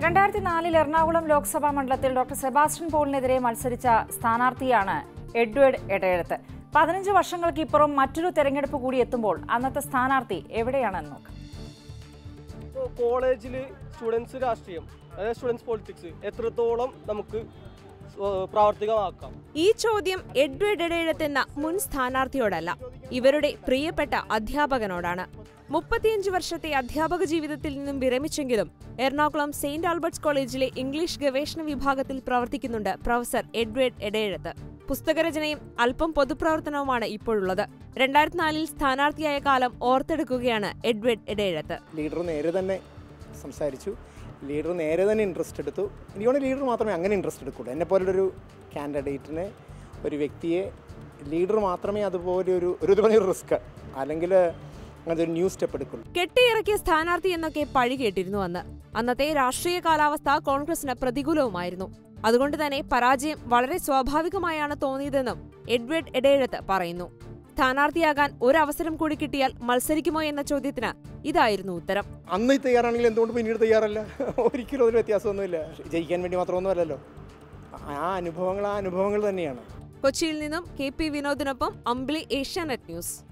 രണ്ടായിരത്തി നാലിൽ എറണാകുളം ലോക്സഭാ മണ്ഡലത്തിൽ ഡോക്ടർ സെബാസ്റ്റ്യൻ പോളിനെതിരെ മത്സരിച്ച സ്ഥാനാർത്ഥിയാണ് എഡ്വേർഡ് എടയെഴുത്ത് പതിനഞ്ച് വർഷങ്ങൾക്ക് ഇപ്പുറം മറ്റൊരു തെരഞ്ഞെടുപ്പ് കൂടി എത്തുമ്പോൾ അന്നത്തെ സ്ഥാനാർത്ഥി എവിടെയാണെന്ന് നോക്കാം ഇപ്പോൾ കോളേജിൽ സ്റ്റുഡൻസ് രാഷ്ട്രീയം അതായത് സ്റ്റുഡൻസ് പൊളിറ്റിക്സ് എത്രത്തോളം നമുക്ക് സ്വ- പ്രാവർത്തികമാക്കാം ഈ ചോദ്യം എഡ്വേർഡ് ഇടയിടത്ത് എന്ന മുൻ സ്ഥാനാർത്ഥിയോടല്ല ഇവരുടെ പ്രിയപ്പെട്ട അധ്യാപകനോടാണ് മുപ്പത്തിയഞ്ച് വർഷത്തെ അധ്യാപക ജീവിതത്തിൽ നിന്നും വിരമിച്ചെങ്കിലും എറണാകുളം സെയിന്റ് ആൽബർട്ട്സ് കോളേജിലെ ഇംഗ്ലീഷ് ഗവേഷണ വിഭാഗത്തിൽ പ്രവർത്തിക്കുന്നുണ്ട് പ്രൊഫസർ എഡ്വേർഡ് എടയെഴുത്ത് പുസ്തകരചനയും അല്പം പൊതുപ്രവർത്തനവുമാണ് ഇപ്പോഴുള്ളത് രണ്ടായിരത്തി നാലിൽ സ്ഥാനാർത്ഥിയായ കാലം ഓർത്തെടുക്കുകയാണ് എഡ്വേർഡ് എടയെഴുത്ത് ലീഡർ നേരെ തന്നെ സംസാരിച്ചു ലീഡർ നേരെ തന്നെ ഇൻട്രസ്റ്റ് എടുത്തു എനിക്കോടെ ലീഡർ മാത്രമേ അങ്ങനെ ഇൻട്രസ്റ്റ് എടുക്കുള്ളൂ എന്നെ പോലുള്ളൊരു കാൻഡിഡേറ്റിനെ ഒരു വ്യക്തിയെ ലീഡർ മാത്രമേ അതുപോലെ ഒരു ഒരു ഒരു റിസ്ക് അല്ലെങ്കിൽ അങ്ങനത്തെ ഒരു ന്യൂ സ്റ്റെപ്പ് എടുക്കുള്ളൂ കെട്ടിയിറക്കിയ സ്ഥാനാർത്ഥി എന്നൊക്കെ പഴി കേട്ടിരുന്നു അന്ന് അന്നത്തെ രാഷ്ട്രീയ കാലാവസ്ഥ കോൺഗ്രസിന് പ്രതികൂലവുമായിരുന്നു അതുകൊണ്ട് തന്നെ പരാജയം വളരെ സ്വാഭാവികമായാണ് തോന്നിയതെന്നും എഡ്വേർഡ് എഡേഴത്ത് പറയുന്നു സ്ഥാനാർത്ഥിയാകാൻ ഒരവസരം കൂടി കിട്ടിയാൽ മത്സരിക്കുമോ എന്ന ചോദ്യത്തിന് ഇതായിരുന്നു ഉത്തരം അന്ന് തയ്യാറാണെങ്കിൽ എന്തുകൊണ്ട് പിന്നീട് തയ്യാറല്ല ഒരിക്കലും അതിൽ വ്യത്യാസമൊന്നുമില്ല ജയിക്കാൻ വേണ്ടി മാത്രമൊന്നും അല്ലല്ലോ ആ അനുഭവങ്ങൾ ആ അനുഭവങ്ങൾ തന്നെയാണ് കൊച്ചിയിൽ നിന്നും കെ പി വിനോദിനൊപ്പം അമ്പിളി ഏഷ്യാനെറ്റ് ന്യൂസ്